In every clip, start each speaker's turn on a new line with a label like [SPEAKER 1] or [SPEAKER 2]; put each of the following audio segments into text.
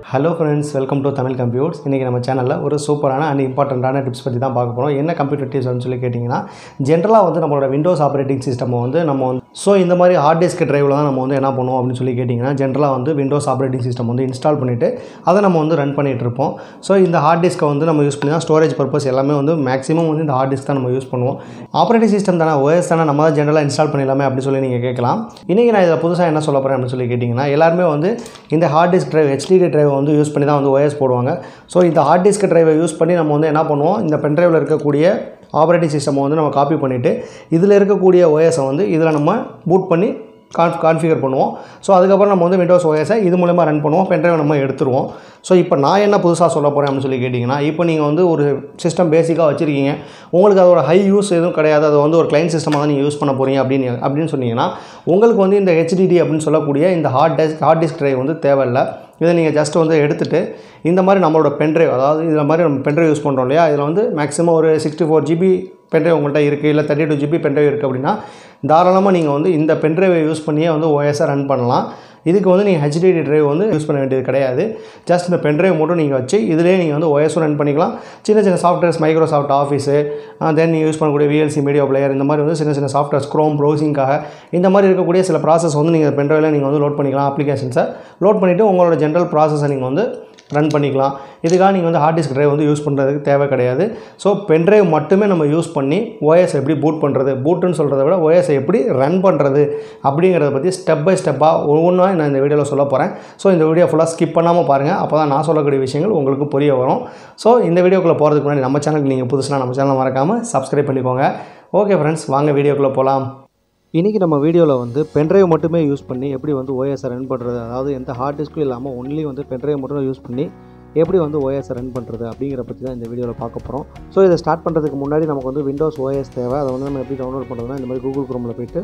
[SPEAKER 1] hello friends welcome to Tamil computers இன்றைக்கி நம்ம சேனலில் ஒரு சூப்பரான அண்ட் இம்பார்ட்டண்ட்டான டிப்ஸ் பற்றி தான் பார்க்க போகிறோம் என்ன கம்ப்யூட்டர் டிப்ஸ் அப்படின்னு சொல்லி கேட்டிங்கன்னா ஜென்ரலாக வந்து நம்மளோட விண்டோஸ் ஆப்ரேட்டிங் சிஸ்டம் வந்து நம்ம வந்து ஸோ இந்த மாதிரி ஹார்ட் டிஸ்க் டிரைவில் தான் நம்ம வந்து என்ன பண்ணுவோம் அப்படின்னு சொல்லி கேட்டிங்கன்னா ஜென்ரலாக வந்து விண்டோஸ் ஆப்ரேட்டிங் சிஸ்டம் வந்து இன்ஸ்டால் பண்ணிவிட்டு அதை நம்ம வந்து ரன் பண்ணிகிட்டு இருப்போம் ஸோ இந்த ஹார்ட் டிஸ்க்கை வந்து நம்ம யூஸ் பண்ணி தான் ஸ்டோரேஜ் பர்பஸ் எல்லாமே வந்து மேக்ஸிமம் வந்து இந்த ஹார்ட் டிஸ்க் தான் நம்ம யூஸ் பண்ணுவோம் ஆப்ரேட்டிங் சிஸ்டம் தானே ஓஎஸ் தானே நம்ம தான் ஜென்ரலாக இன்ஸ்டால் பண்ணிடலாமே அப்படின்னு சொல்லி நீங்கள் கேட்கலாம் இன்றைக்கி நான் இதில் புதுசாக என்ன சொல்ல போகிறேன் அப்படின்னு சொல்லி கேட்டிங்கன்னா எல்லாருமே வந்து இந்த ஹார்ட் டிஸ்க் டிரைவ் ஹெச்டிடி டிரைவை வந்து யூஸ் பண்ணி தான் வந்து ஓஎஸ் போடுவாங்க ஸோ இந்த ஹார்ட் டிஸ்க் டிரைவை யூஸ் பண்ணி நம்ம வந்து என்ன பண்ணுவோம் இந்த பென்ட்ரைவில் இருக்கக்கூடிய ஆப்ரேட்டிங் சிஸ்டமை வந்து நம்ம காப்பி பண்ணிவிட்டு இதில் இருக்கக்கூடிய ஓஎஸை வந்து இதில் நம்ம பூட் பண்ணி கான்ஃப் கான்ஃபிகர் பண்ணுவோம் ஸோ அதுக்கப்புறம் நம்ம வந்து விண்டோஸ் ஓஎஸை இது மூலமாக ரன் பண்ணுவோம் பென்ட்ரைவை நம்ம எடுத்துருவோம் ஸோ இப்போ நான் என்ன புதுசாக சொல்ல போகிறேன் அப்படின்னு சொல்லி கேட்டிங்கன்னா இப்போ நீங்கள் வந்து ஒரு சிஸ்டம் பேசிக்காக வச்சுருக்கீங்க உங்களுக்கு அதோட ஹை யூஸ் எதுவும் கிடையாது அதை வந்து ஒரு கிளைண்ட் சிஸ்டமாக தான் நீங்கள் யூஸ் பண்ண போகிறீங்க அப்படின்னு அப்படின்னு சொன்னீங்கன்னா உங்களுக்கு வந்து இந்த ஹெச்டிடி அப்படின்னு சொல்லக்கூடிய இந்த hard disk hard disk drive வந்து தேவையில்லை இதை நீங்கள் ஜஸ்ட் வந்து எடுத்துகிட்டு இந்த மாதிரி நம்மளோட பென்ட்ரைவ் அதாவது இதில் மாதிரி நம்ம பென்ட்ரைவ் யூஸ் பண்ணுறோம் இல்லையா இதில் வந்து மேக்ஸிமம் ஒரு சிக்ஸ்டி ஃபோர் ஜிபி பென்ட்ரைவ் உங்கள்கிட்ட இருக்குது இல்லை தேர்ட்டி டூ ஜிபி பென்ட்ரைவ் இருக்குது அப்படின்னா தாராளமாக நீங்கள் வந்து இந்த பென்ட்ரைவை யூஸ் பண்ணியே வந்து ஓஎஸை ரன் பண்ணலாம் இதுக்கு வந்து நீங்கள் ஹெச்டிடி ட்ரைவ் வந்து யூஸ் பண்ண வேண்டியது கிடையாது ஜஸ்ட் இந்த பென்ட்ரைவ் மட்டும் நீங்கள் வச்சு இதிலே நீங்கள் வந்து ஓஎஸும் ரன் பண்ணிக்கலாம் சின்ன சின்ன சாஃப்ட்வேர்ஸ் மைக்ரோசாஃப்ட் ஆஃபீஸு தென் நீங்கள் யூஸ் பண்ணக்கூடிய விஎல்சி மீடியா பிளேயர் இந்த மாதிரி வந்து சின்ன சின்ன சாஃப்ட்வேர்ஸ் க்ரோம் ப்ரௌசிங்காக இந்த மாதிரி இருக்கக்கூடிய சில ப்ராசஸ் வந்து நீங்கள் பென்ட்ரைவில் நீங்கள் வந்து லோட் பண்ணிக்கலாம் அப்ளிகேஷன்ஸை லோட் பண்ணிவிட்டு உங்களோட ஜென்ரல் ப்ராசஸை நீங்கள் வந்து ரன் பண்ணிக்கலாம் இதுக்காக நீங்கள் வந்து ஹார்ட் டிஸ்க் ட்ரைவ் வந்து யூஸ் பண்ணுறதுக்கு தேவை கிடையாது ஸோ பென்ட்ரைவ் மட்டுமே நம்ம யூஸ் பண்ணி ஓஎஸ் எப்படி பூட் பண்ணுறது பூட்டுன்னு சொல்கிறத விட ஓஎஸை எப்படி ரன் பண்ணுறது அப்படிங்கிறத பற்றி ஸ்டெப் பை ஸ்டெப்பாக ஒவ்வொன்றா நான் இந்த வீடியோவில் சொல்ல போகிறேன் ஸோ இந்த வீடியோ ஃபுல்லாக ஸ்கிப் பண்ணாமல் பாருங்கள் அப்போ தான் நான் சொல்லக்கூடிய விஷயங்கள் உங்களுக்கு புரிய வரும் ஸோ இந்த வீடியோக்குள்ளே போகிறதுக்கு முன்னாடி நம்ம சேனலுக்கு நீங்கள் புதுசுனா நம்ம சேனலை மறக்காமல் சப்ஸ்கிரைப் பண்ணிக்கோங்க ஓகே ஃப்ரெண்ட்ஸ் வாங்க வீடியோக்குள்ளே போகலாம் இன்றைக்கி நம்ம வீடியோவில் வந்து பென்ட்ரைவ் மட்டுமே யூஸ் பண்ணி எப்படி வந்து ஓஎஸை ரன் பண்ணுறது அதாவது எந்த ஹார்ட் டிஸ்க்கும் இல்லாமல் ஒன்லி வந்து பென்ட்ரைவ் மட்டும் யூஸ் பண்ணி எப்படி வந்து ஓஎஸை ரன் பண்ணுறது அப்படிங்கிற பற்றி தான் இந்த வீடியோவில் பார்க்க போகிறோம் ஸோ இதை ஸ்டார்ட் பண்ணுறதுக்கு முன்னாடி நமக்கு வந்து விண்டோஸ் ஓஎஸ் தேவை அதை வந்து நம்ம எப்படி டவுன்லோட் பண்ணுறதுனா இந்த மாதிரி கூகுள் குரோமில் போயிட்டு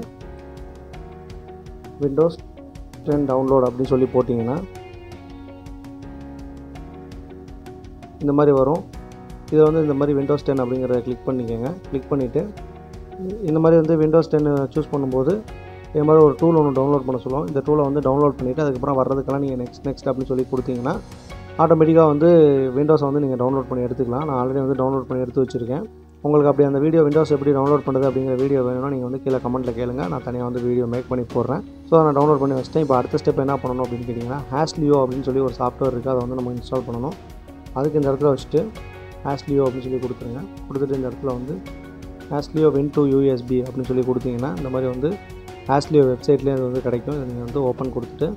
[SPEAKER 1] விண்டோஸ் டென் டவுன்லோட் அப்படின்னு சொல்லி போட்டிங்கன்னா இந்த மாதிரி வரும் இதை வந்து இந்த மாதிரி விண்டோஸ் டென் அப்படிங்கிறத கிளிக் பண்ணிக்கோங்க கிளிக் பண்ணிவிட்டு இந்த மாதிரி வந்து விண்டோஸ் டென் சூஸ் பண்ணும்போது இது மாதிரி ஒரு டூல் ஒன்று டவுன்லோட் பண்ண சொல்லுவோம் இந்த டூலை வந்து டவுன்லோட் பண்ணிவிட்டு அதுக்கப்புறம் வர்றதுக்கெல்லாம் நீங்கள் நெக்ஸ்ட் நெக்ஸ்ட் அப்படின்னு சொல்லி கொடுத்தீங்கன்னா ஆட்டோமேட்டிக்காக வந்து விண்டோஸை வந்து நீங்கள் டவுன்லோட் பண்ணி எடுத்துக்கலாம் நான் ஆல்ரெடி வந்து டவுன்லோட் பண்ணி எடுத்து வச்சுருக்கேன் உங்களுக்கு அப்படி அந்த வீடியோ விண்டோஸ் எப்படி டவுன்லோட் பண்ணுறது அப்படிங்கிற வீடியோ வேணும்னா நீங்கள் வந்து கீழே கமெண்ட்டில் கேளுங்க நான் தனியாக வந்து வீடியோ மேக் பண்ணி போடுறேன் ஸோ நான் டவுன்லோட் பண்ணி வச்சிட்டேன் இப்போ அடுத்த ஸ்டெப் என்ன பண்ணணும் அப்படின்னு கேட்டிங்கன்னா ஹேஷ்லியோ அப்படின்னு சொல்லி ஒரு சாஃப்ட்வேர் இருக்குது அதை வந்து நம்ம இன்ஸ்டால் பண்ணணும் அதுக்கு இந்த இடத்துல வச்சுட்டு ஹேஷ்லியோ அப்படின்னு சொல்லி கொடுத்துருங்க கொடுத்துட்டு இந்த இடத்துல வந்து ஹேஸ்லியோ வென் டு யூஎஸ்பி அப்படின்னு சொல்லி கொடுத்தீங்கன்னா இந்த மாதிரி வந்து ஹேஸ்லியோ வெப்சைட்லேயே அது வந்து கிடைக்கும் இதை நீங்கள் வந்து ஓப்பன் கொடுத்துட்டு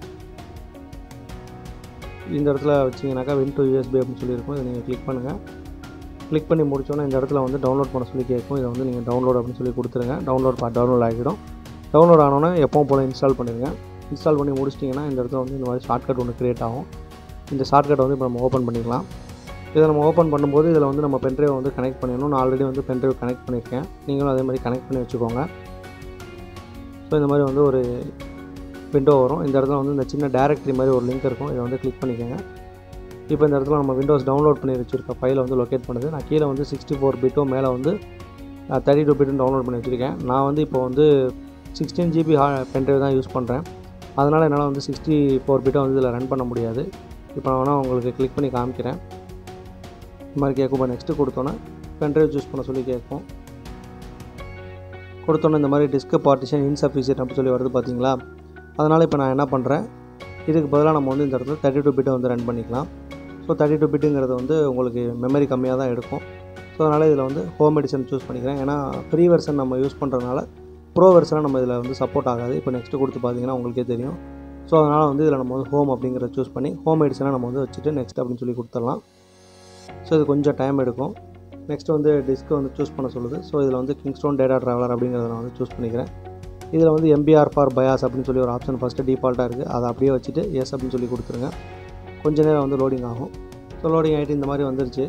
[SPEAKER 1] இந்த இடத்துல வச்சிங்கனாக்கா வென் டு யூஎஸ்பி அப்படின்னு சொல்லியிருக்கும் இதை நீங்கள் கிளிக் பண்ணுங்கள் கிளிக் பண்ணி முடிச்சோன்னா இந்த இடத்துல வந்து டவுன்லோட் பண்ண சொல்லி கேட்கும் இதை வந்து நீங்கள் டவுன்லோட் அப்படின்னு சொல்லி கொடுத்துருங்க டவுன்லோட் பா டவுன்லோட் ஆகிடும் டவுன்லோட் ஆனோன்னே எப்பவும் போல் இன்ஸ்டால் பண்ணிடுங்க இன்ஸ்டால் பண்ணி முடிச்சிட்டிங்கன்னா இந்த இடத்துல வந்து இந்த மாதிரி ஷார்ட்கட் ஒன்று க்ரியேட் ஆகும் இந்த ஷார்ட்கட் வந்து இப்போ நம்ம ஓப்பன் பண்ணிக்கலாம் இதை நம்ம ஓப்பன் பண்ணும்போது இதில் வந்து நம்ம பென்ட்ரைவ் வந்து கனெக்ட் பண்ணிடணும் நான் ஆல்ரெடி வந்து பென்ட்ரைவ் கனெக்ட் பண்ணியிருக்கேன் நீங்களும் அதே மாதிரி கனெக்ட் பண்ணி வச்சுக்கோங்க ஸோ இந்த மாதிரி வந்து ஒரு விண்டோ வரும் இந்த இடத்துல வந்து இந்த சின்ன டேரக்டரி மாதிரி ஒரு லிங்க் இருக்கும் இதை வந்து கிளிக் பண்ணிக்கோங்க இப்போ இந்த இடத்துல நம்ம விண்டோஸ் டவுன்லோட் பண்ணி வச்சுருக்க ஃபைலை வந்து லொக்கேட் பண்ணுது நான் கீழே வந்து சிக்ஸ்டி ஃபோர் பிட்டும் மேலே வந்து தேர்ட்டி டூ பிட்டும் டவுன்லோட் பண்ணி வச்சுருக்கேன் நான் வந்து இப்போ வந்து சிக்ஸ்டீன் ஜிபி ஹா பென்ட்ரைவ் தான் யூஸ் பண்ணுறேன் அதனால் என்னால் வந்து சிக்ஸ்டி ஃபோர் பிட்டை வந்து இதில் ரன் பண்ண முடியாது இப்போ நான் வேணால் உங்களுக்கு கிளிக் பண்ணி காமிக்கிறேன் இந்த மாதிரி கேட்கும் இப்போ நெக்ஸ்ட்டு கொடுத்தோன்னே பென்ட்ரைவ் சூஸ் பண்ண சொல்லி கேட்கும் கொடுத்தோன்னே இந்த மாதிரி டிஸ்க் பார்ட்டிஷன் இன்சஃபிஷியன்ட் அப்படின்னு சொல்லி வருது பார்த்தீங்களா அதனால் இப்போ நான் என்ன பண்ணுறேன் இதுக்கு பதிலாக நம்ம வந்து இந்த இடத்துல தேர்ட்டி டூ பிட்டை வந்து ரன் பண்ணிக்கலாம் ஸோ தேர்ட்டி டூ பிட்டுங்கிறது வந்து உங்களுக்கு மெமரி கம்மியாக தான் எடுக்கும் ஸோ அதனால் இதில் வந்து ஹோம் எடிஷன் சூஸ் பண்ணிக்கிறேன் ஏன்னா ஃப்ரீ வெர்ஷன் நம்ம யூஸ் பண்ணுறதுனால ப்ரோ வெர்ஷனாக நம்ம இதில் வந்து சப்போர்ட் ஆகாது இப்போ நெக்ஸ்ட்டு கொடுத்து பார்த்தீங்கன்னா உங்களுக்கே தெரியும் ஸோ அதனால் வந்து இதில் நம்ம வந்து ஹோம் அப்படிங்கிறத சூஸ் பண்ணி ஹோம் எடிஷனாக நம்ம வந்து வச்சுட்டு நெக்ஸ்ட் அப்படின்னு சொல்லி கொடுத்துடலாம் ஸோ இது கொஞ்சம் டைம் எடுக்கும் நெக்ஸ்ட் வந்து டிஸ்க்கு வந்து சூஸ் பண்ண சொல்லுது ஸோ இதில் வந்து கிங்ஸ்டோன் டேட்டா ட்ராவலர் அப்படிங்கிறத நான் வந்து சூஸ் பண்ணிக்கிறேன் இதில் வந்து எம்பிஆர் ஃபார் பயாஸ் அப்படின்னு சொல்லி ஒரு ஆப்ஷன் ஃபஸ்ட்டு டிஃபால்ட்டாக இருக்குது அதை அப்படியே வச்சுட்டு எஸ் அப்படின்னு சொல்லி கொடுத்துருங்க கொஞ்ச நேரம் வந்து லோடிங் ஆகும் ஸோ லோடிங் ஆகிட்டு இந்த மாதிரி வந்துருச்சு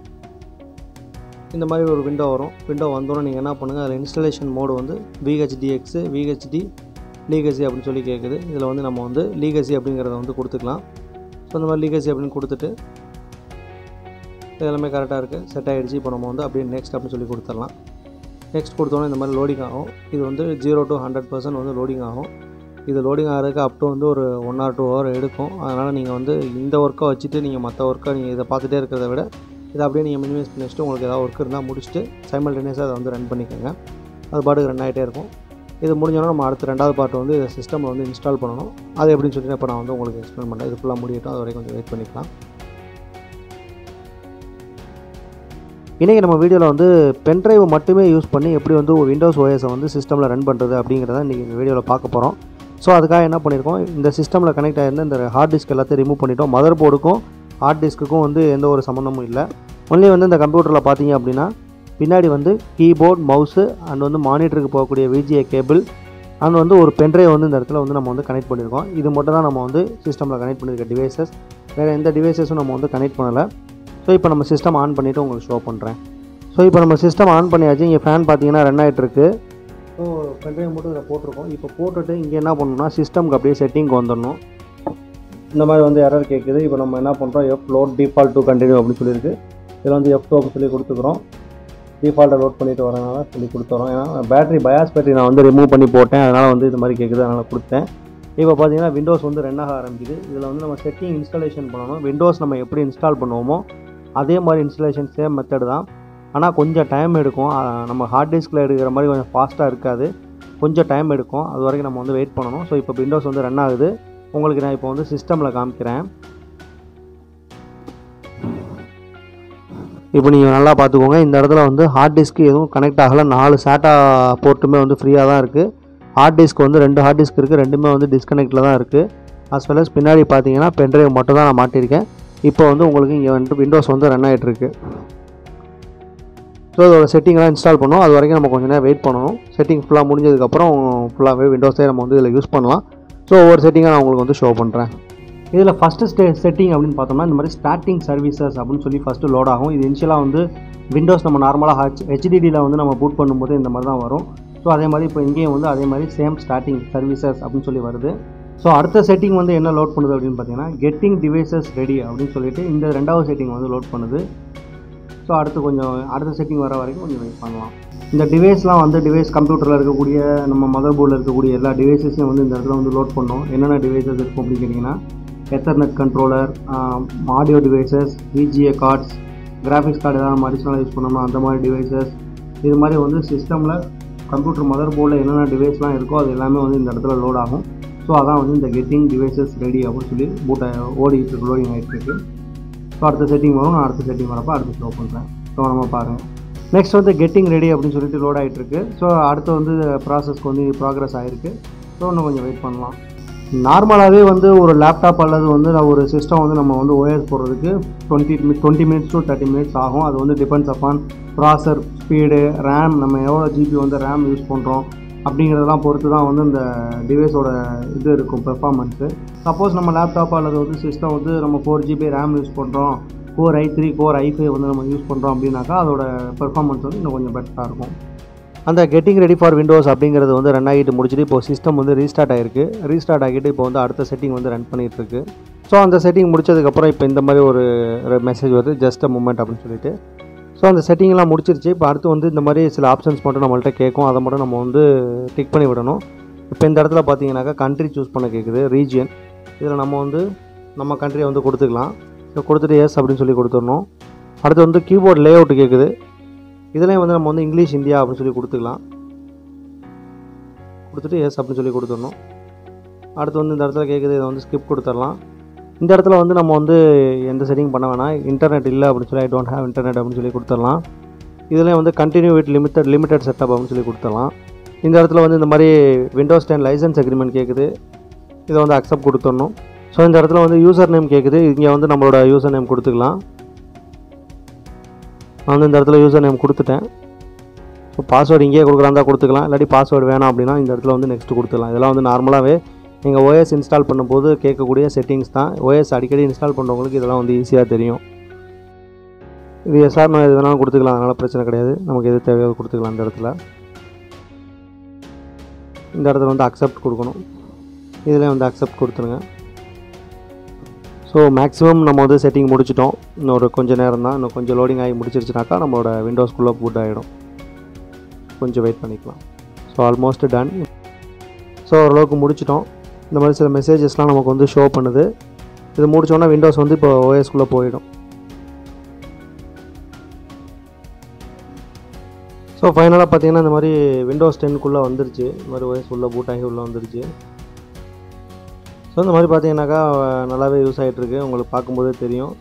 [SPEAKER 1] இந்த மாதிரி ஒரு விண்டோ வரும் விண்டோ வந்தோன்னே நீங்கள் என்ன பண்ணுங்கள் அதில் இன்ஸ்டலேஷன் மோடு வந்து விஹெச்டிஎக்ஸு விஹெச்டி லீகசி அப்படின்னு சொல்லி கேட்குது இதில் வந்து நம்ம வந்து லீகசி அப்படிங்கிறத வந்து கொடுத்துக்கலாம் ஸோ இந்த மாதிரி லீகசி அப்படின்னு கொடுத்துட்டு எல்லாமே கரெக்டாக இருக்குது செட் ஆகிடுச்சு இப்போ நம்ம வந்து அப்படியே நெக்ஸ்ட் அப்படின்னு சொல்லி கொடுத்துடலாம் நெக்ஸ்ட் கொடுத்தோன்னே இந்த மாதிரி லோடிங் ஆகும் இது வந்து ஜீரோ டு ஹண்ட்ரட் பர்சன்ட் வந்து லோடிங் ஆகும் இது லோடிங் ஆகிறதுக்கு அப் டு வந்து ஒரு ஒன் ஆர் டூ ஹவர் எடுக்கும் அதனால் நீங்கள் வந்து இந்த ஒர்க்கை வச்சுட்டு நீங்கள் மற்ற ஒர்க்கை நீங்கள் இதை பார்த்துட்டே இருக்கிறத விட இதை அப்படியே நீங்கள் மினிமைஸ் பண்ணி வச்சுட்டு உங்களுக்கு ஏதாவது ஒர்க் இருந்தால் முடிச்சுட்டு சைமல்டேனியஸாக அதை வந்து ரன் பண்ணிக்கோங்க அது பாட்டுக்கு ரன் ஆகிட்டே இருக்கும் இது முடிஞ்சோன்னா நம்ம அடுத்த ரெண்டாவது பார்ட் வந்து இதை சிஸ்டமில் வந்து இன்ஸ்டால் பண்ணணும் அது எப்படின்னு சொல்லிட்டு இப்போ நான் வந்து உங்களுக்கு எக்ஸ்பிளைன் பண்ணுறேன் இது ஃபுல்லாக முடியட்டும் அது வரைக்கும் கொஞ்சம் வெயிட் பண்ணிக்கலாம் இன்றைக்கி நம்ம வீடியோவில் வந்து பென்ட்ரைவை மட்டுமே யூஸ் பண்ணி எப்படி வந்து ஒரு விண்டோஸ் ஓஎஸை வந்து சிஸ்டமில் ரன் பண்ணுறது அப்படிங்கிறத இன்றைக்கி இந்த வீடியோவில் பார்க்க போகிறோம் ஸோ அதுக்காக என்ன பண்ணியிருக்கோம் இந்த சிஸ்டமில் கனெக்ட் ஆகிருந்த இந்த ஹார்ட் டிஸ்க் எல்லாத்தையும் ரிமூவ் பண்ணிட்டோம் மதர் போர்டுக்கும் ஹார்ட் டிஸ்க்குக்கும் வந்து எந்த ஒரு சம்மந்தமும் இல்லை ஒன்லி வந்து இந்த கம்ப்யூட்டரில் பார்த்தீங்க அப்படின்னா பின்னாடி வந்து கீபோர்ட் மவுஸு அண்ட் வந்து மானிட்டருக்கு போகக்கூடிய விஜிஏ கேபிள் அண்ட் வந்து ஒரு பென்ட்ரைவ் வந்து இந்த இடத்துல வந்து நம்ம வந்து கனெக்ட் பண்ணியிருக்கோம் இது மட்டும் தான் நம்ம வந்து சிஸ்டமில் கனெக்ட் பண்ணியிருக்க டிவைசஸ் வேறு எந்த டிவைசஸும் நம்ம வந்து கனெக்ட் பண்ணலை ஸோ இப்போ நம்ம சிஸ்டம் ஆன் பண்ணிவிட்டு உங்களுக்கு ஷோ பண்ணுறேன் ஸோ இப்போ நம்ம சிஸ்டம் ஆன் பண்ணியாச்சு இங்கே ஃபேன் பார்த்தீங்கன்னா ரன் ஆகிட்டு இருக்கு ஸோ பென்ட்ரைவ் மட்டும் இதில் போட்டிருக்கோம் இப்போ போட்டுட்டு இங்கே என்ன பண்ணணும்னா சிஸ்டம்க்கு அப்படியே செட்டிங்க்கு வந்துடணும் இந்த மாதிரி வந்து எரர் கேட்குது இப்போ நம்ம என்ன பண்ணுறோம் F load default to continue அப்படின்னு சொல்லியிருக்கு இதில் வந்து எஃப் டூ அப்படின்னு சொல்லி கொடுத்துக்குறோம் டிஃபால்ட்டை லோட் பண்ணிட்டு வரனால சொல்லி கொடுத்துறோம் ஏன்னா பேட்டரி பயாஸ் பேட்டரி நான் வந்து ரிமூவ் பண்ணி போட்டேன் அதனால் வந்து இது மாதிரி கேட்குது அதனால் கொடுத்தேன் இப்போ பார்த்தீங்கன்னா விண்டோஸ் வந்து ரன் ஆக ஆரம்பிக்குது இதில் வந்து நம்ம செட்டிங் இன்ஸ்டாலேஷன் பண்ணணும் விண்டோஸ் நம்ம எப்படி இன்ஸ்டால் பண்ணுவோமோ அதே மாதிரி இன்ஸ்டாலேஷன் சேம் மெத்தட் தான் ஆனால் கொஞ்சம் டைம் எடுக்கும் அஹ் நம்ம ஹார்ட் டிஸ்கில் எடுக்கிற மாதிரி கொஞ்சம் ஃபாஸ்ட்டாக இருக்காது கொஞ்சம் டைம் எடுக்கும் அது வரைக்கும் நம்ம வந்து வெயிட் பண்ணணும் ஸோ இப்போ விண்டோஸ் வந்து ரன் ஆகுது உங்களுக்கு நான் இப்போ வந்து சிஸ்டமில் காமிக்கிறேன் இப்போ நீங்கள் நல்லா பார்த்துக்கோங்க இந்த இடத்துல வந்து ஹார்ட் டிஸ்க்கு எதுவும் கனெக்ட் ஆகலை நாலு சேட்டா போர்ட்டுமே வந்து ஃப்ரீயாக தான் இருக்குது ஹார்ட் டிஸ்க் வந்து ரெண்டு ஹார்ட் டிஸ்க் இருக்குது ரெண்டுமே வந்து டிஸ்கனெக்டில் தான் இருக்குது as well as பின்னாடி பார்த்தீங்கன்னா பென்ட்ரைவ் மட்டும் தான் நான் மாட்டியிருக்கேன் இப்போ வந்து உங்களுக்கு இங்கே வந்துட்டு விண்டோஸ் வந்து ரன் ஆகிட்டுருக்கு ஸோ இதோட செட்டிங்லாம் இன்ஸ்டால் பண்ணோம் அது வரைக்கும் நம்ம கொஞ்சம் நேரம் வெயிட் பண்ணணும் செட்டிங் ஃபுல்லாக முடிஞ்சதுக்கப்புறம் ஃபுல்லாகவே விண்டோஸே நம்ம வந்து இதில் யூஸ் பண்ணலாம் ஸோ ஒவ்வொரு செட்டிங்காக நான் உங்களுக்கு வந்து ஷோ பண்ணுறேன் இதில் ஃபஸ்ட்டு ஸ்டே செட்டிங் அப்படின்னு பார்த்தோம்னா இந்த மாதிரி ஸ்டார்டிங் சர்வீசஸ் அப்படின்னு சொல்லி ஃபஸ்ட்டு லோட் ஆகும் இது இனிஷியலாக வந்து விண்டோஸ் நம்ம நார்மலாக ஹச் ஹெச்டிடியில் வந்து நம்ம பூட் பண்ணும்போது இந்த மாதிரி தான் வரும் ஸோ அதே மாதிரி இப்போ இங்கேயும் வந்து அதே மாதிரி சேம் ஸ்டார்டிங் சர்வீசஸ் அப்படின்னு சொல்லி வருது ஸோ அடுத்த செட்டிங் வந்து என்ன லோட் பண்ணுது அப்படின்னு பார்த்தீங்கன்னா கெட்டிங் டிவைசஸ் ரெடி அப்படின்னு சொல்லிட்டு இந்த ரெண்டாவது செட்டிங் வந்து லோட் பண்ணுது ஸோ அடுத்து கொஞ்சம் அடுத்த செட்டிங் வர வரைக்கும் கொஞ்சம் வெயிட் பண்ணலாம் இந்த டிவைஸ்லாம் வந்து டிவைஸ் கம்ப்யூட்டரில் இருக்கக்கூடிய நம்ம மதர் போர்டில் இருக்கக்கூடிய எல்லா டிவைசஸையும் வந்து இந்த இடத்துல வந்து லோட் பண்ணோம் என்னென்ன டிவைசஸ் இருக்கும் அப்படின்னு கேட்டிங்கன்னா ethernet controller audio devices VGA cards graphics card ஏதாவது நம்ம அடிஷ்னலாக யூஸ் பண்ணோம்னா அந்த மாதிரி டிவைசஸ் இது மாதிரி வந்து சிஸ்டமில் கம்ப்யூட்டர் மதர் போர்டில் என்னென்ன டிவைஸ்லாம் இருக்கோ அது எல்லாமே வந்து இந்த இடத்துல லோட் ஆகும் ஸோ அதான் வந்து இந்த கெட்டிங் டிவைசஸ் ரெடி அப்படின்னு சொல்லி பூட்டை ஓடிட்டு இருக்கு லோடிங் ஆகிட்டு இருக்கு ஸோ அடுத்த செட்டிங் வரும் நான் அடுத்த செட்டிங் வரப்போ அடுத்து ஷோ பண்ணுறேன் ஸோ நம்ம பாருங்கள் நெக்ஸ்ட் வந்து கெட்டிங் ரெடி அப்படின்னு சொல்லிட்டு லோட் ஆகிட்டு இருக்கு ஸோ அடுத்து வந்து ப்ராசஸ்க்கு வந்து ப்ராக்ரஸ் ஆகிருக்கு ஸோ இன்னும் கொஞ்சம் வெயிட் பண்ணலாம் நார்மலாகவே வந்து ஒரு லேப்டாப் அல்லது வந்து நான் ஒரு சிஸ்டம் வந்து நம்ம வந்து ஓஎஸ் போடுறதுக்கு twenty twenty minutes to thirty minutes ஆகும் அது வந்து depends upon processor speed RAM நம்ம எவ்வளோ ஜிபி வந்து ரேம் யூஸ் பண்ணுறோம் அப்படிங்கிறதெல்லாம் பொறுத்து தான் வந்து இந்த டிவைஸோட இது இருக்கும் பெர்ஃபார்மன்ஸு சப்போஸ் நம்ம லேப்டாப் அல்லது வந்து சிஸ்டம் வந்து நம்ம ஃபோர் ஜிபி ரேம் யூஸ் பண்ணுறோம் core i three core i five வந்து நம்ம யூஸ் பண்ணுறோம் அப்படின்னாக்கா அதோட பெர்ஃபார்மன்ஸ் வந்து இன்னும் கொஞ்சம் பெட்டராக இருக்கும் அந்த கெட்டிங் ரெடி ஃபார் விண்டோஸ் அப்படிங்கிறது வந்து ரன் ஆகிட்டு முடிச்சுட்டு இப்போ சிஸ்டம் வந்து ரீஸ்டார்ட் ஆகிருக்கு ரீஸ்டார்ட் ஆகிட்டு இப்போ வந்து அடுத்த செட்டிங் வந்து ரன் பண்ணிகிட்டு இருக்கு ஸோ அந்த செட்டிங் முடிச்சதுக்கப்புறம் இப்போ இந்த மாதிரி ஒரு மெசேஜ் வருது ஜஸ்ட் அ மூமெண்ட் அப்படின்னு சொல்லிட்டு ஸோ அந்த செட்டிங்லாம் முடிச்சிருச்சு இப்போ அடுத்து வந்து இந்த மாதிரி சில ஆப்ஷன்ஸ் மட்டும் நம்மள்ட்ட கேட்கும் அதை மட்டும் நம்ம வந்து டிக் பண்ணி விடணும் இப்போ இந்த இடத்துல பார்த்தீங்கன்னாக்கா கண்ட்ரி சூஸ் பண்ண கேட்குது ரீஜியன் இதில் நம்ம வந்து நம்ம கண்ட்ரியை வந்து கொடுத்துக்கலாம் ஸோ கொடுத்துட்டு எஸ் அப்படின்னு சொல்லி கொடுத்துடணும் அடுத்து வந்து கீபோர்ட் லே அவுட் கேட்குது இதுலேயும் வந்து நம்ம வந்து இங்கிலீஷ் இந்தியா அப்படின்னு சொல்லி கொடுத்துக்கலாம் கொடுத்துட்டு எஸ் அப்படின்னு சொல்லி கொடுத்துடணும் அடுத்து வந்து இந்த இடத்துல கேட்குது இதை வந்து ஸ்கிப் கொடுத்துடலாம் இந்த இடத்துல வந்து நம்ம வந்து எந்த செட்டிங் பண்ண வேணாம் இன்டர்நெட் இல்லை அப்படின்னு சொல்லி ஐ டோன்ட் ஹேவ் இன்டர்நெட் அப்படின்னு சொல்லி கொடுத்துடலாம் இதுலேயும் வந்து continue with limited limited setup அப்படின்னு சொல்லி கொடுத்துடலாம் இந்த இடத்துல வந்து இந்த மாதிரி விண்டோஸ் டென் லைசன்ஸ் அக்ரிமெண்ட் கேட்குது இதை வந்து அக்செப்ட் கொடுத்துடணும் ஸோ இந்த இடத்துல வந்து யூசர் நேம் கேட்குது இங்கே வந்து நம்மளோட யூசர் நேம் கொடுத்துக்கலாம் நான் வந்து இந்த இடத்துல யூசர் நேம் கொடுத்துட்டேன் ஸோ பாஸ்வேர்டு இங்கேயே கொடுக்குறாந்தா கொடுத்துக்கலாம் இல்லாட்டி பாஸ்வேர்டு வேணாம் அப்படின்னா இந்த இடத்துல வந்து நெக்ஸ்ட் கொடுத்துக்கலாம் இதெல்லாம் வந்து நார்மலாகவே நீங்கள் ஓஎஸ் இன்ஸ்டால் பண்ணும்போது கேட்கக்கூடிய செட்டிங்ஸ் தான் ஓஎஸ் அடிக்கடி இன்ஸ்டால் பண்ணுறவங்களுக்கு இதெல்லாம் வந்து ஈஸியாக தெரியும் இது எஸ்ஆர் நான் எது வேணாலும் கொடுத்துக்கலாம் அதனால் பிரச்சனை கிடையாது நமக்கு எது தேவையோ அது கொடுத்துக்கலாம் இந்த இடத்துல இந்த இடத்துல வந்து அக்செப்ட் கொடுக்கணும் இதில் வந்து அக்செப்ட் கொடுத்துருங்க ஸோ மேக்ஸிமம் நம்ம வந்து செட்டிங் முடிச்சிட்டோம் இன்னும் ஒரு கொஞ்சம் நேரம் தான் இன்னும் கொஞ்சம் லோடிங் ஆகி முடிச்சிருச்சுனாக்கா நம்மளோட விண்டோஸ்குள்ளே பூட் ஆகிடும் கொஞ்சம் வெயிட் பண்ணிக்கலாம் ஸோ ஆல்மோஸ்ட் டன் ஸோ ஓரளவுக்கு முடிச்சிட்டோம் இந்த மாதிரி சில மெசேஜஸ்லாம் நமக்கு வந்து ஷோ பண்ணுது இது முடிச்சோன்னா விண்டோஸ் வந்து இப்போ ஓஎஸ்குள்ளே போயிடும் ஸோ ஃபைனலாக பார்த்தீங்கன்னா இந்த மாதிரி விண்டோஸ் டென்க்குள்ளே வந்துருச்சு இந்த மாதிரி ஓஎஸ் உள்ள பூட் ஆகி உள்ளே வந்துருச்சு ஸோ இந்த மாதிரி பார்த்தீங்கன்னாக்கா நல்லாவே யூஸ் ஆகிட்டுருக்கு உங்களுக்கு பார்க்கும்போதே தெரியும்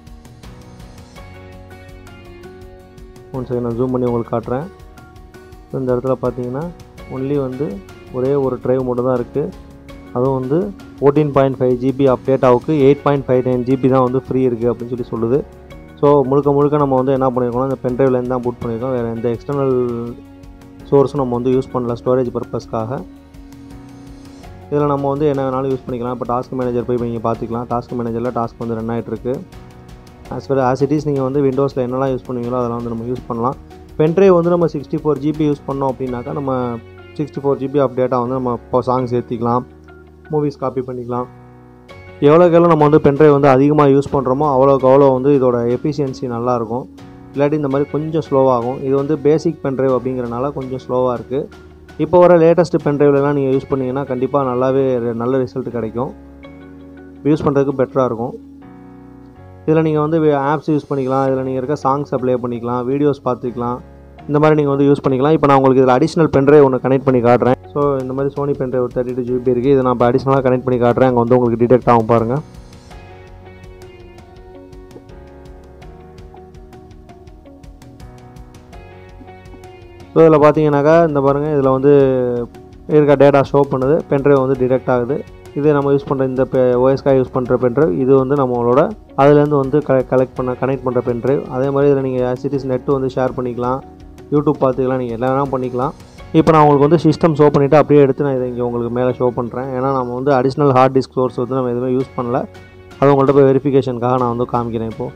[SPEAKER 1] ஒன் செகண்ட் நான் ஜூம் பண்ணி உங்களுக்கு காட்டுறேன் ஸோ இந்த இடத்துல பார்த்தீங்கன்னா ஒன்லி வந்து ஒரே ஒரு ட்ரைவ் மட்டும் தான் இருக்குது அதுவும் வந்து fourteen point five GB of டேட்டாவுக்கு eight point five nine GB தான் வந்து ஃப்ரீ இருக்குது அப்படின்னு சொல்லி சொல்லுது ஸோ முழுக்க முழுக்க நம்ம வந்து என்ன பண்ணியிருக்கோம்னா இந்த பென்ட்ரைவ்லேருந்து தான் பூட் பண்ணியிருக்கோம் வேறு எந்த எக்ஸ்டர்னல் சோர்ஸும் நம்ம வந்து யூஸ் பண்ணல ஸ்டோரேஜ் பர்பஸ்க்காக இதில் நம்ம வந்து என்ன வேணாலும் யூஸ் பண்ணிக்கலாம் இப்போ டாஸ்க் மேனேஜர் போய் நீங்கள் பார்த்துக்கலாம் டாஸ்க் மேனேஜரில் டாஸ்க் வந்து ரன் ஆகிட்டு இருக்கு as well as it is நீங்கள் வந்து விண்டோஸில் என்னெல்லாம் யூஸ் பண்ணுவீங்களோ அதெல்லாம் வந்து நம்ம யூஸ் பண்ணலாம் பென்ட்ரைவ் வந்து நம்ம சிக்ஸ்டி ஃபோர் ஜிபி யூஸ் பண்ணோம் அப்படின்னாக்கா நம்ம sixty four GB of data வந்து நம்ம இப்போ சாங்ஸ் ஏற்றிக்கலாம் மூவிஸ் காப்பி பண்ணிக்கலாம் எவ்வளோக்கு எவ்வளோ நம்ம வந்து பென்ட்ரைவ் வந்து அதிகமாக யூஸ் பண்ணுறோமோ அவ்வளோக்கு அவ்வளோ வந்து இதோட எஃபிஷியன்சி நல்லாயிருக்கும் இல்லாட்டி இந்த மாதிரி கொஞ்சம் ஸ்லோவாகும் இது வந்து பேசிக் பென்ட்ரைவ் அப்படிங்கிறனால கொஞ்சம் ஸ்லோவாக இருக்குது இப்போ வர லேட்டஸ்ட் பென்ட்ரைவ்லலாம் நீங்கள் யூஸ் பண்ணிங்கன்னா கண்டிப்பாக நல்லாவே நல்ல ரிசல்ட் கிடைக்கும் யூஸ் பண்ணுறதுக்கு பெட்டராக இருக்கும் இதில் நீங்கள் வந்து ஆப்ஸ் யூஸ் பண்ணிக்கலாம் இதில் நீங்கள் இருக்க சாங்ஸ் ப்ளே பண்ணிக்கலாம் வீடியோஸ் பார்த்துக்கலாம் இந்த மாதிரி நீங்கள் வந்து யூஸ் பண்ணிக்கலாம் இப்போ நான் உங்களுக்கு இதில் அடிஷ்னல் பென்ட்ரைவ் ஒன்று கனெக்ட் பண்ணி காட்டுறேன் ஸோ இந்த மாதிரி சோனி பென்ட்ரைவ் ஒரு தேர்ட்டி டூ ஜிபி இருக்குது இதை நான் இப்போ அடிஷ்னலாக கனெக்ட் பண்ணி காட்டுறேன் அங்கே வந்து உங்களுக்கு டிடெக்ட் ஆகும் பாருங்கள் ஸோ இதில் பார்த்தீங்கன்னாக்கா இந்த பாருங்கள் இதில் வந்து இருக்க டேட்டா ஷோ பண்ணுது பென்ட்ரைவ் வந்து டிடெக்ட் ஆகுது இது நம்ம யூஸ் பண்ணுற இந்த ஓஎஸ்காய் யூஸ் பண்ணுற பென்ட்ரைவ் இது வந்து நம்மளோட அதுலேருந்து வந்து க கலெக்ட் பண்ண கனெக்ட் பண்ணுற பென்ட்ரைவ் அதே மாதிரி இதில் நீங்கள் சிட்டிஸ் நெட்டு வந்து ஷேர் பண்ணிக்கலாம் யூடியூப் பார்த்துக்கலாம் நீங்கள் எல்லாம் வேணாலும் பண்ணிக்கலாம் இப்போ நான் உங்களுக்கு வந்து சிஸ்டம் ஷோ பண்ணிவிட்டு அப்படியே எடுத்து நான் இதை இங்கே உங்களுக்கு மேலே ஷோ பண்ணுறேன் ஏன்னா நம்ம வந்து அடிஷ்னல் ஹார்ட் டிஸ்க் சோர்ஸ் வந்து நம்ம எதுவுமே யூஸ் பண்ணல அது உங்கள்கிட்ட போய் வெரிஃபிகேஷனுக்காக நான் வந்து காமிக்கிறேன் இப்போது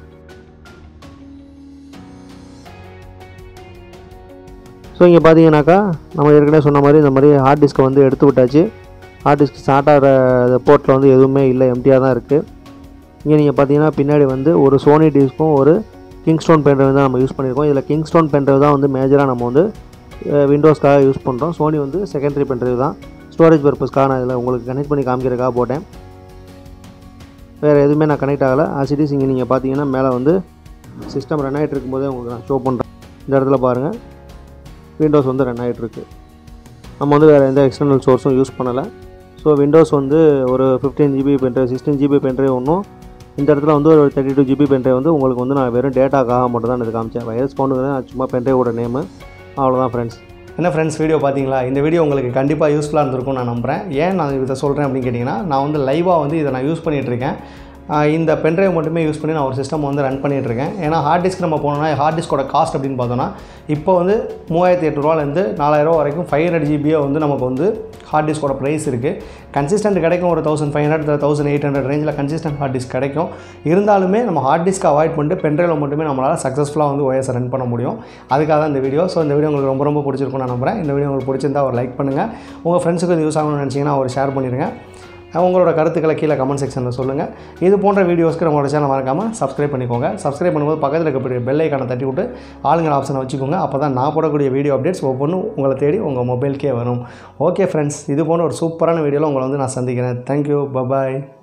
[SPEAKER 1] ஸோ இங்கே பார்த்தீங்கன்னாக்கா நம்ம ஏற்கனவே சொன்ன மாதிரி இந்த மாதிரி ஹார்ட் டிஸ்க்கை வந்து எடுத்து விட்டாச்சு ஹார்ட் டிஸ்க் ஸ்டார்ட் ஆகிற போர்ட்டில் வந்து எதுவுமே இல்லை எம்டியாக தான் இருக்குது இங்கே நீங்கள் பார்த்தீங்கன்னா பின்னாடி வந்து ஒரு சோனி டிஸ்க்கும் ஒரு கிங்ஸ்டோன் பென்ட்ரைவ் தான் நம்ம யூஸ் பண்ணியிருக்கோம் இதில் கிங்ஸ்டோன் பென்ட்ரைவ் தான் வந்து மேஜராக நம்ம வந்து விண்டோஸ்க்காக யூஸ் பண்ணுறோம் சோனி வந்து செகண்டரி பென்ட்ரைவ் தான் ஸ்டோரேஜ் பர்பஸ்க்காக நான் இதில் உங்களுக்கு கனெக்ட் பண்ணி காமிக்கிறதுக்காக போட்டேன் வேறு எதுவுமே நான் கனெக்ட் ஆகலை ஆசிடிஸ் இங்கே நீங்கள் பார்த்தீங்கன்னா மேலே வந்து சிஸ்டம் ரன் ஆகிட்டு இருக்கும்போதே உங்களுக்கு நான் ஷோ பண்ணுறேன் இந்த இடத்துல பாருங்கள் விண்டோஸ் வந்து ரன் ஆகிட்டுருக்கு நம்ம வந்து வேறு எந்த எக்ஸ்டர்னல் சோர்ஸும் யூஸ் பண்ணலை ஸோ விண்டோஸ் வந்து ஒரு fifteen GB pendrive sixteen GB pendrive ஒன்றும் இந்த இடத்துல வந்து ஒரு தேர்ட்டி டூ ஜிபி பென்ட்ரைவ் வந்து உங்களுக்கு வந்து நான் வெறும் டேட்டாக்காக மட்டும் தான் இது காமிச்சேன் வைரஸ் பவுண்டுங்கிறது நான் சும்மா பென்ட்ரைவோட நேமு அவ்வளோதான் ஃப்ரெண்ட்ஸ் என்ன ஃப்ரெண்ட்ஸ் வீடியோ பார்த்தீங்களா இந்த வீடியோ உங்களுக்கு கண்டிப்பாக யூஸ்ஃபுல்லாக இருந்திருக்கும் நான் நம்புகிறேன் ஏன் நான் இதை சொல்கிறேன் அப்படின்னு கேட்டிங்கன்னா நான் வந்து லைவாக வந்து இதை நான் யூஸ் பண்ணிகிட்ருக்கேன் இந்த பென்ட்ரைவ் மட்டுமே யூஸ் பண்ணி நான் ஒரு சிஸ்டம் வந்து ரன் பண்ணிகிட்ருக்கேன் ஏன்னா ஹார்ட் டிஸ்க் நம்ம போனோம்னா ஹார்ட் டிஸ்கோட காஸ்ட் அப்படின்னு பார்த்தோன்னா இப்போ வந்து மூவாயிரத்தி எட்நூறுவாலேருந்து நாலாயிரரூவா வரைக்கும் ஃபைவ் ஹண்ட்ரட் ஜிபியோ வந்து நமக்கு வந்து ஹார்ட் டிஸ்கோட ப்ரைஸ் இருக்குது கன்சிஸ்டன்ட் கிடைக்கும் ஒரு thousand five hundred thousand eight hundred ரேஞ்சில் கன்சிஸ்டன்ட் ஹார்ட் டிஸ்க் கிடைக்கும் இருந்தாலுமே நம்ம ஹார்ட் டிஸ்க் அவாய்ட் பண்ணிட்டு பென்ட்ரைவில் மட்டுமே நம்மளால் சக்ஸஸ்ஃபுல்லாக வந்து ஓஎஸ் ரன் பண்ண முடியும் அதுக்காக தான் இந்த வீடியோ ஸோ இந்த வீடியோ உங்களுக்கு ரொம்ப ரொம்ப பிடிச்சிருக்கும் நான் நம்புகிறேன் இந்த வீடியோ உங்களுக்கு பிடிச்சிருந்தா ஒரு லைக் பண்ணுங்கள் உங்கள் ஃப்ரெண்ட்ஸுக்கு இது யூஸ் ஆகணும்னு நினச்சிங்கன்னா ஒரு ஷேர் பண்ணிடுங்க உங்களோட கருத்துக்களை கீழே கமெண்ட் செக்ஷனில் சொல்லுங்கள் இது போன்ற வீடியோஸ்க்கு நம்மளோட சேனல் மறக்காமல் சப்ஸ்கிரைப் பண்ணிக்கோங்க சப்ஸ்கிரைப் பண்ணும்போது பக்கத்தில் இருக்கக்கூடிய பெல் ஐக்கானை தட்டி விட்டு ஆளுங்கிற ஆப்ஷனை வச்சுக்கோங்க அப்போ தான் நான் போடக்கூடிய வீடியோ அப்டேட்ஸ் ஒவ்வொன்றும் உங்களை தேடி உங்கள் மொபைலுக்கே வரும் ஓகே ஃப்ரெண்ட்ஸ் இது போன்ற ஒரு சூப்பரான வீடியோவில் உங்களை வந்து நான் சந்திக்கிறேன் தேங்க்யூ பபாய்